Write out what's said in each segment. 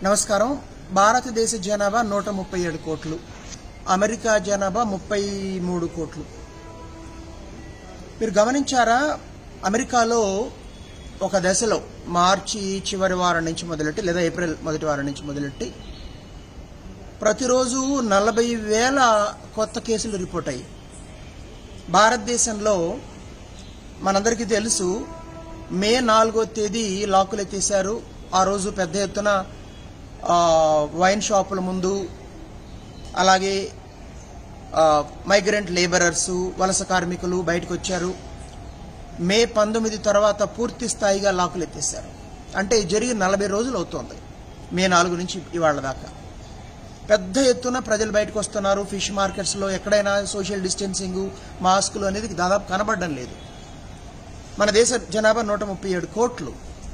నమస్కారం భారతదేశ జనాభా నూట ముప్పై ఏడు కోట్లు అమెరికా జనాభా ముప్పై మూడు కోట్లు మీరు గమనించారా అమెరికాలో ఒక దశలో మార్చి చివరి వారం నుంచి మొదలెట్టి లేదా ఏప్రిల్ మొదటి వారం నుంచి మొదలెట్టి ప్రతిరోజు నలభై వేల కొత్త కేసులు రిపోర్ట్ అయ్యాయి భారతదేశంలో మనందరికీ తెలుసు మే నాలుగో తేదీ లాకులు ఎత్తేశారు ఆ రోజు పెద్ద ఎత్తున ఆ, వైన్ షాపుల ముందు అలాగే ఆ, మైగ్రెంట్ లేబరర్స్ వలస కార్మికులు బయటకు వచ్చారు మే పంతొమ్మిది తర్వాత పూర్తి స్థాయిగా లాకులు ఎత్తేశారు అంటే ఇది జరిగి నలభై రోజులు అవుతోంది మే నాలుగు నుంచి ఇవాళ దాకా పెద్ద ఎత్తున ప్రజలు బయటకు వస్తున్నారు ఫిష్ మార్కెట్స్లో ఎక్కడైనా సోషల్ డిస్టెన్సింగ్ మాస్కులు అనేది దాదాపు కనబడడం లేదు మన దేశ జనాభా నూట ముప్పై ఏడు కోట్లు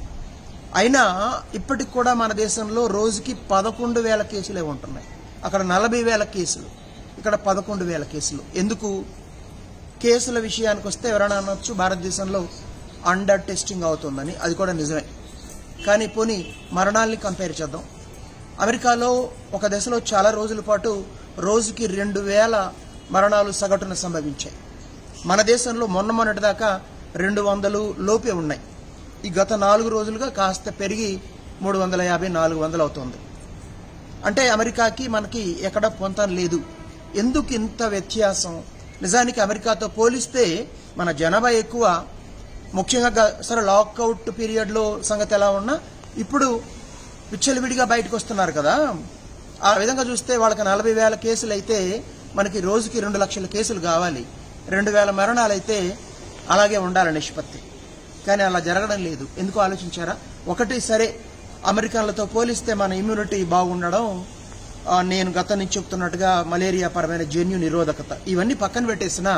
అయినా ఇప్పటికి కూడా మన దేశంలో రోజుకి పదకొండు వేల కేసులే ఉంటున్నాయి అక్కడ నలభై వేల కేసులు ఇక్కడ పదకొండు వేల కేసులు ఎందుకు కేసుల విషయానికి వస్తే ఎవరైనా అనొచ్చు భారతదేశంలో అండర్ టెస్టింగ్ అవుతుందని అది కూడా నిజమే కానీ పోనీ మరణాల్ని కంపేర్ చేద్దాం అమెరికాలో ఒక దశలో చాలా రోజుల పాటు రోజుకి రెండు వేల మరణాలు సగటున సంభవించాయి మన దేశంలో మొన్న మొన్నటిదాకా రెండు వందలు లోపే ఉన్నాయి ఈ గత నాలుగు రోజులుగా కాస్త పెరిగి మూడు వందల యాభై నాలుగు వందలు అవుతుంది అంటే అమెరికాకి మనకి ఎక్కడ పొంతం లేదు ఎందుకు ఇంత వ్యత్యాసం నిజానికి అమెరికాతో పోలిస్తే మన జనాభా ఎక్కువ ముఖ్యంగా గ- సరే లాక్అవుట్ పీరియడ్లో సంగతి ఎలా ఉన్నా ఇప్పుడు విచ్చలవిడిగా బయటకు వస్తున్నారు కదా ఆ విధంగా చూస్తే వాళ్ళకి నలభై వేల కేసులు అయితే మనకి రోజుకి రెండు లక్షల కేసులు కావాలి రెండు వేల మరణాలు అయితే అలాగే ఉండాలి నిష్పత్తి కానీ అలా జరగడం లేదు ఎందుకు ఆలోచించారా ఒకటి సరే అమెరికన్లతో పోలిస్తే మన ఇమ్యూనిటీ బాగుండడం ఆ, నేను గతం నుంచి చెప్తున్నట్టుగా మలేరియా పరమైన జన్యు నిరోధకత ఇవన్నీ పక్కన పెట్టేసిన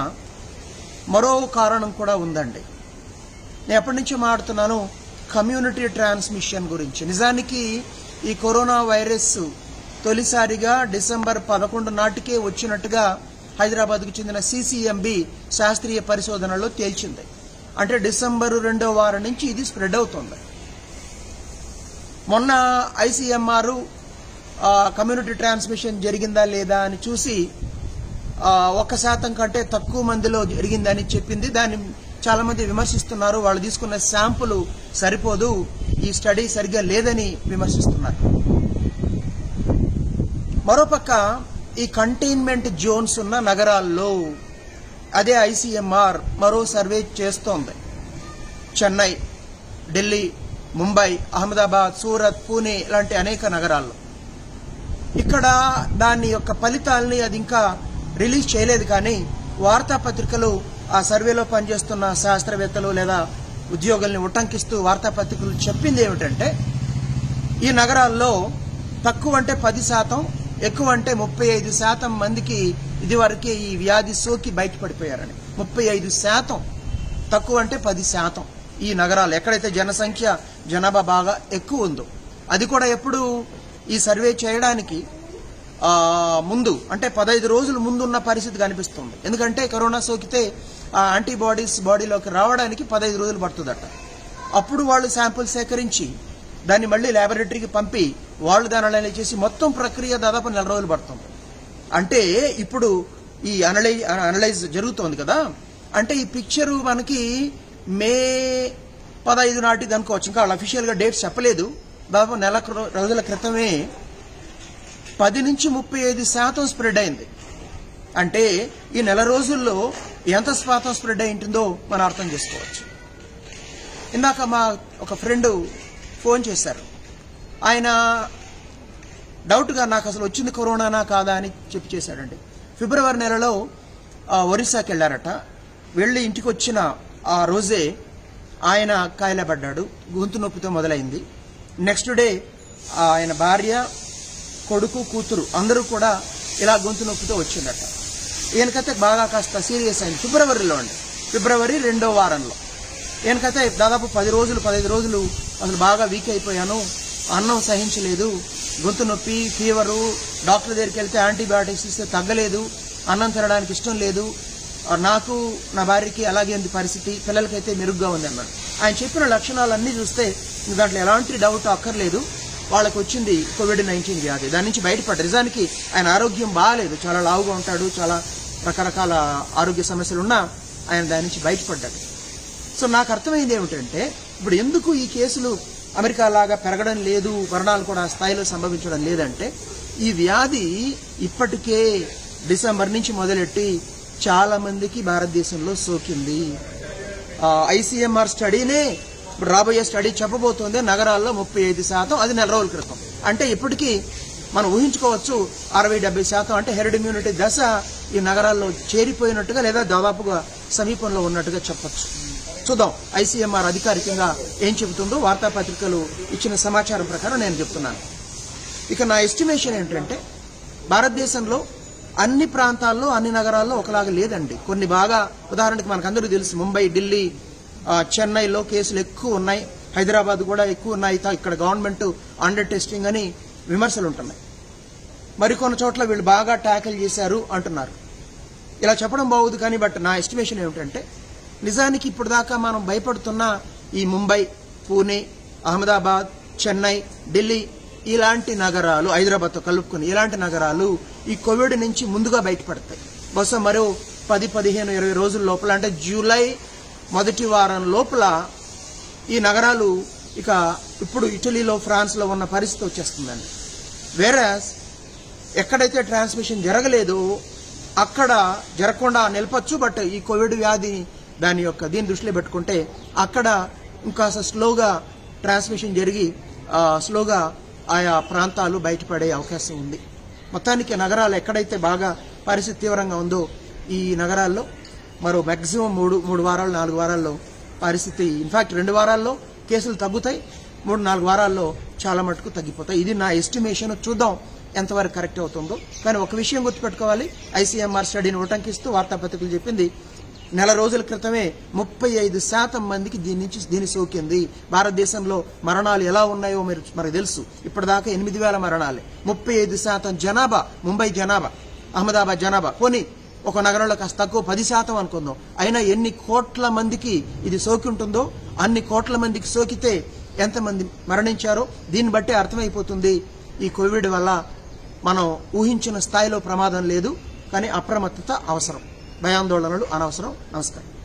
మరో కారణం కూడా ఉందండి నేను ఎప్పటి నుంచో మాట్లాడుతున్నాను కమ్యూనిటీ ట్రాన్స్మిషన్ గురించి నిజానికి ఈ కరోనా వైరస్ తొలిసారిగా డిసెంబర్ పదకొండు నాటికే వచ్చినట్టుగా హైదరాబాద్కు చెందిన సిసిఎంబి శాస్త్రీయ పరిశోధనలో తేల్చింది అంటే డిసెంబర్ రెండో వారం నుంచి ఇది స్ప్రెడ్ అవుతుంది మొన్న ఐసీఎంఆర్ కమ్యూనిటీ ట్రాన్స్మిషన్ జరిగిందా లేదా అని చూసి ఆ, ఒక్క శాతం కంటే తక్కువ మందిలో జరిగిందని చెప్పింది దాన్ని చాలా మంది విమర్శిస్తున్నారు వాళ్ళు తీసుకున్న శాంపుల్ సరిపోదు ఈ స్టడీ సరిగ్గా లేదని విమర్శిస్తున్నారు మరోపక్క ఈ కంటైన్మెంట్ జోన్స్ ఉన్న నగరాల్లో అదే ఐసీఎంఆర్ మరో సర్వే చేస్తోంది చెన్నై ఢిల్లీ ముంబై అహ్మదాబాద్ సూరత్ పూణే ఇలాంటి అనేక నగరాల్లో ఇక్కడ దాని యొక్క ఫలితాలని అది ఇంకా రిలీజ్ చేయలేదు కానీ వార్తాపత్రికలు ఆ సర్వేలో పనిచేస్తున్న శాస్త్రవేత్తలు లేదా ఉద్యోగుల్ని ఉటంకిస్తూ వార్తాపత్రికలు చెప్పింది ఏమిటంటే ఈ నగరాల్లో తక్కువ అంటే పది శాతం ఎక్కువ అంటే ముప్పై ఐదు శాతం మందికి ఇదివరకే ఈ వ్యాధి సోకి బయటపడిపోయారని ముప్పై ఐదు శాతం తక్కువ అంటే పది శాతం ఈ నగరాలు ఎక్కడైతే జనసంఖ్య జనాభా బాగా ఎక్కువ ఉందో అది కూడా ఎప్పుడు ఈ సర్వే చేయడానికి ఆ, ముందు అంటే పదహైదు రోజులు ముందున్న పరిస్థితి కనిపిస్తుంది ఎందుకంటే కరోనా సోకితే ఆ యాంటీబాడీస్ బాడీలోకి రావడానికి పదహైదు రోజులు పడుతుందట అప్పుడు వాళ్ళు శాంపుల్ సేకరించి దాన్ని మళ్ళీ ల్యాబొరేటరీకి పంపి వాళ్ళు దాని అనలైజ్ చేసి మొత్తం ప్రక్రియ దాదాపు నెల రోజులు పడుతుంది అంటే ఇప్పుడు ఈ అనలై అనలైజ్ జరుగుతోంది కదా అంటే ఈ పిక్చరు మనకి మే పదహైదు నాటిది అనుకోవచ్చు ఇంకా వాళ్ళు అఫీషియల్గా డేట్స్ చెప్పలేదు దాదాపు నెల క్రో- రోజుల క్రితమే పది నుంచి ముప్పై ఐదు శాతం స్ప్రెడ్ అయింది అంటే ఈ నెల రోజుల్లో ఎంత శాతం స్ప్రెడ్ అయి ఉంటుందో మనం అర్థం చేసుకోవచ్చు ఇందాక మా ఒక ఫ్రెండ్ ఫోన్ చేశారు ఆయన డౌట్గా నాకు అసలు వచ్చింది కరోనానా కాదా అని చెప్పి చేశాడండి ఫిబ్రవరి నెలలో ఆ, ఒరిస్సాకి వెళ్ళారట వెళ్ళి ఇంటికి వచ్చిన ఆ రోజే ఆయన కాయలబడ్డాడు గొంతు నొప్పితో మొదలైంది నెక్స్ట్ డే ఆయన భార్య కొడుకు కూతురు అందరూ కూడా ఇలా గొంతు నొప్పితో వచ్చిందట ఈయనకైతే బాగా కాస్త సీరియస్ అయింది ఫిబ్రవరిలో అండి ఫిబ్రవరి రెండో వారంలో ఈయనకైతే దాదాపు పది రోజులు పదహైదు రోజులు అసలు బాగా వీక్ అయిపోయాను అన్నం సహించలేదు గొంతు నొప్పి ఫీవరు డాక్టర్ దగ్గరికి వెళ్తే యాంటీబయాటిక్స్ ఇస్తే తగ్గలేదు అన్నం తినడానికి ఇష్టం లేదు ఆ, నాకు నా భార్యకి అలాగే ఉంది పరిస్థితి పిల్లలకైతే మెరుగ్గా ఉంది అన్నాడు ఆయన చెప్పిన లక్షణాలన్నీ చూస్తే ఇంక దాంట్లో ఎలాంటి డౌట్ అక్కర్లేదు వాళ్ళకి వచ్చింది కోవిడ్ నైన్టీన్ వ్యాధి దాని నుంచి బయటపడ్డారు నిజానికి ఆయన ఆరోగ్యం బాగాలేదు చాలా లావుగా ఉంటాడు చాలా రకరకాల ఆరోగ్య సమస్యలు ఉన్నా ఆయన దాని నుంచి బయటపడ్డాడు సో నాకు అర్థమైంది ఏమిటంటే ఇప్పుడు ఎందుకు ఈ కేసులు అమెరికా లాగా పెరగడం లేదు మరణాలు కూడా ఆ స్థాయిలో సంభవించడం లేదంటే ఈ వ్యాధి ఇప్పటికే డిసెంబర్ నుంచి మొదలెట్టి చాలా మందికి భారతదేశంలో సోకింది ఐసీఎంఆర్ స్టడీనే ఇప్పుడు రాబోయే స్టడీ చెప్పబోతోంది నగరాల్లో ముప్పై ఐదు శాతం అది నెల రోజుల క్రితం అంటే ఇప్పటికీ మనం ఊహించుకోవచ్చు అరవై డెబ్బై శాతం అంటే హెర్డ్ ఇమ్యూనిటీ దశ ఈ నగరాల్లో చేరిపోయినట్టుగా లేదా దాదాపుగా సమీపంలో ఉన్నట్టుగా చెప్పొచ్చు చూద్దాం ఐసీఎంఆర్ అధికారికంగా ఏం చెబుతుందో వార్తాపత్రికలు ఇచ్చిన సమాచారం ప్రకారం నేను చెప్తున్నాను ఇక నా ఎస్టిమేషన్ ఏంటంటే భారతదేశంలో అన్ని ప్రాంతాల్లో అన్ని నగరాల్లో ఒకలాగా లేదండి కొన్ని బాగా ఉదాహరణకి మనకందరూ తెలుసు ముంబై ఢిల్లీ ఆ, చెన్నైలో కేసులు ఎక్కువ ఉన్నాయి హైదరాబాద్ కూడా ఎక్కువ ఉన్నాయి తా- ఇక్కడ గవర్నమెంట్ అండర్ టెస్టింగ్ అని విమర్శలు ఉంటున్నాయి మరికొన్ని చోట్ల వీళ్ళు బాగా ట్యాకిల్ చేశారు అంటున్నారు ఇలా చెప్పడం బాగుంది కానీ బట్ నా ఎస్టిమేషన్ ఏమిటంటే నిజానికి ఇప్పుడు దాకా మనం భయపడుతున్న ఈ ముంబై పూణే అహ్మదాబాద్ చెన్నై ఢిల్లీ ఇలాంటి నగరాలు హైదరాబాద్తో కలుపుకుని ఇలాంటి నగరాలు ఈ కోవిడ్ నుంచి ముందుగా బయటపడతాయి బహుశా మరో పది పదిహేను ఇరవై రోజుల లోపల అంటే జూలై మొదటి వారం లోపల ఈ నగరాలు ఇక ఇప్పుడు ఇటలీలో ఫ్రాన్స్లో ఉన్న పరిస్థితి వచ్చేస్తుందండి వేరస్ ఎక్కడైతే ట్రాన్స్మిషన్ జరగలేదో అక్కడ జరగకుండా నిలపచ్చు బట్ ఈ కోవిడ్ వ్యాధి దాని యొక్క దీని దృష్టిలో పెట్టుకుంటే అక్కడ ఇంకాస్త స్లోగా ట్రాన్స్మిషన్ జరిగి ఆ, స్లోగా ఆయా ప్రాంతాలు బయటపడే అవకాశం ఉంది మొత్తానికి నగరాలు ఎక్కడైతే బాగా పరిస్థితి తీవ్రంగా ఉందో ఈ నగరాల్లో మరో మాక్సిమం మూడు మూడు వారాలు నాలుగు వారాల్లో పరిస్థితి ఇన్ఫాక్ట్ రెండు వారాల్లో కేసులు తగ్గుతాయి మూడు నాలుగు వారాల్లో చాలా మటుకు తగ్గిపోతాయి ఇది నా ఎస్టిమేషన్ చూద్దాం ఎంతవరకు కరెక్ట్ అవుతుందో కానీ ఒక విషయం గుర్తుపెట్టుకోవాలి ఐసీఎంఆర్ స్టడీని ఉటంకిస్తూ వార్తాపత్రికలు చెప్పింది నెల రోజుల క్రితమే ముప్పై ఐదు శాతం మందికి దీని నుంచి దీని సోకింది భారతదేశంలో మరణాలు ఎలా ఉన్నాయో మీరు మనకు తెలుసు ఇప్పటిదాకా ఎనిమిది వేల మరణాలే ముప్పై ఐదు శాతం జనాభా ముంబై జనాభా అహ్మదాబాద్ జనాభా పోనీ ఒక నగరంలో కాస్త తక్కువ పది శాతం అనుకుందాం అయినా ఎన్ని కోట్ల మందికి ఇది సోకి ఉంటుందో అన్ని కోట్ల మందికి సోకితే ఎంతమంది మరణించారో దీన్ని బట్టే అర్థమైపోతుంది ఈ కోవిడ్ వల్ల మనం ఊహించిన స్థాయిలో ప్రమాదం లేదు కానీ అప్రమత్తత అవసరం భయాందోళనలు అనవసరం నమస్కారం